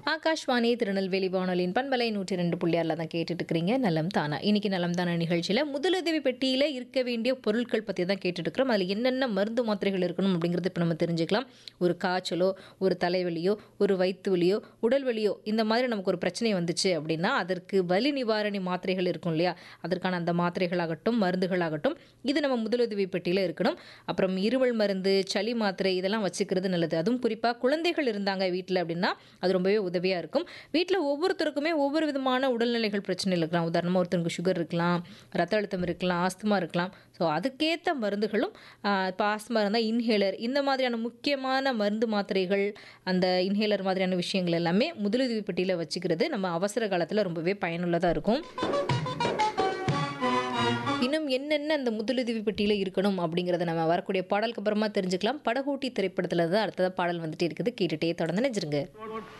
ஆகாஷ்வாணி திருநெல்வேலி வானொலியின் பண்பலை நூற்றி ரெண்டு புள்ளியாரில் தான் கேட்டுட்டு இருக்கிறீங்க நலம் தானா இன்னைக்கு நலம் தானா நிகழ்ச்சியில் முதலுதவி பெட்டியில் இருக்க வேண்டிய பொருட்கள் பற்றி தான் கேட்டுட்டு இருக்கிறோம் அதில் என்னென்ன மருந்து மாத்திரைகள் இருக்கணும் அப்படிங்கிறது இப்போ நம்ம தெரிஞ்சுக்கலாம் ஒரு காய்ச்சலோ ஒரு தலைவலியோ ஒரு வயிற்று வலியோ உடல் வலியோ இந்த மாதிரி நமக்கு ஒரு பிரச்சனை வந்துச்சு அப்படின்னா அதற்கு வலி நிவாரணி மாத்திரைகள் இருக்கும் இல்லையா அதற்கான அந்த மாத்திரைகளாகட்டும் மருந்துகளாகட்டும் இது நம்ம முதலுதவி பெட்டியில் இருக்கணும் அப்புறம் இருமல் மருந்து சளி மாத்திரை இதெல்லாம் வச்சுக்கிறது நல்லது அதுவும் குறிப்பாக குழந்தைகள் இருந்தாங்க வீட்டில் அப்படின்னா அது ரொம்பவே உதவியாக இருக்கும் வீட்டில் ஒவ்வொருத்தருக்குமே ஒவ்வொரு விதமான உடல்நிலைகள் பிரச்சனைகள் இருக்கலாம் உதாரணமாக ஒருத்தருக்கு சுகர் இருக்கலாம் ரத்த அழுத்தம் இருக்கலாம் ஆஸ்துமா இருக்கலாம் ஸோ அதுக்கேற்ற மருந்துகளும் இப்போ ஆஸ்துமா இருந்தால் இன்ஹேலர் இந்த மாதிரியான முக்கியமான மருந்து மாத்திரைகள் அந்த இன்ஹேலர் மாதிரியான விஷயங்கள் எல்லாமே முதலுதவி பெட்டியில் வச்சுக்கிறது நம்ம அவசர காலத்தில் ரொம்பவே பயனுள்ளதாக இருக்கும் இன்னும் என்னென்ன அந்த முதலுதவி பெட்டியில் இருக்கணும் அப்படிங்கிறத நம்ம வரக்கூடிய பாடலுக்கு அப்புறமா தெரிஞ்சுக்கலாம் படகோட்டி திரைப்படத்தில் தான் அடுத்ததாக பாடல் வந்துட்டே இருக்குது கேட்டுட்டே தொடர்ந்து நினைச்சிருங்க